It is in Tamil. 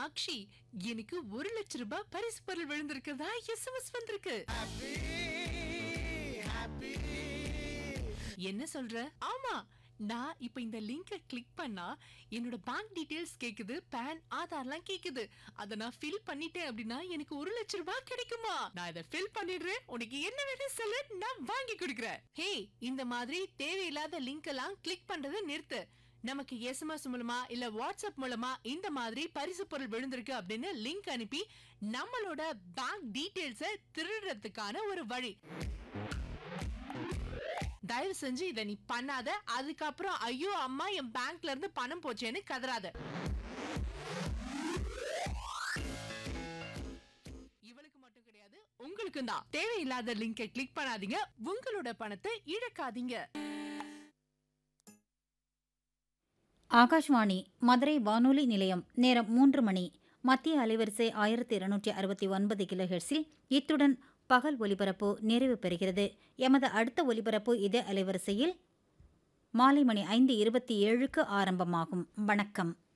சாக்ஷி எனக்கு ஒரு லட்ச ரூபாய் பரிசு பொருள் விழுந்திருக்கிறதா எஸ்எம்எஸ் வந்திருக்கு என்ன சொல்ற ஆமா நான் இப்ப இந்த லிங்கை கிளிக் பண்ணா என்னோட பேங்க் டீடைல்ஸ் கேக்குது பேன் ஆதார்லாம் கேக்குது அத நான் ஃபில் பண்ணிட்டேன் அப்படின்னா எனக்கு ஒரு லட்ச ரூபாய் கிடைக்குமா நான் இத ஃபில் பண்ணிடுறேன் உனக்கு என்ன வேணும் சொல்லு நான் வாங்கி கொடுக்குறேன் ஹே இந்த மாதிரி தேவையில்லாத லிங்க் எல்லாம் கிளிக் பண்றதை நிறுத்து நமக்கு எஸ்எம்எஸ் மூலமா இல்ல வாட்ஸ்அப் மூலமா இந்த மாதிரி பரிசு பொருள் விழுந்திருக்கு அப்படின்னு லிங்க் அனுப்பி நம்மளோட பேங்க் டீடைல்ஸ திருடுறதுக்கான ஒரு வழி தயவு செஞ்சு இத நீ பண்ணாத அதுக்கப்புறம் ஐயோ அம்மா என் பேங்க்ல இருந்து பணம் போச்சேன்னு கதறாத இவளுக்கு மட்டும் கிடையாது உங்களுக்கு தான் தேவையில்லாத லிங்கை கிளிக் பண்ணாதீங்க உங்களோட பணத்தை இழக்காதீங்க ஆகாஷ்வாணி மதுரை வானொலி நிலையம் நேரம் மூன்று மணி மத்திய அலைவரிசை ஆயிரத்தி இருநூற்றி அறுபத்தி ஒன்பது கிலோ ஹெர்ஸில் இத்துடன் பகல் ஒலிபரப்பு நிறைவு பெறுகிறது எமது அடுத்த ஒலிபரப்பு இதே அலைவரிசையில் மாலை மணி ஐந்து இருபத்தி ஏழுக்கு ஆரம்பமாகும் வணக்கம்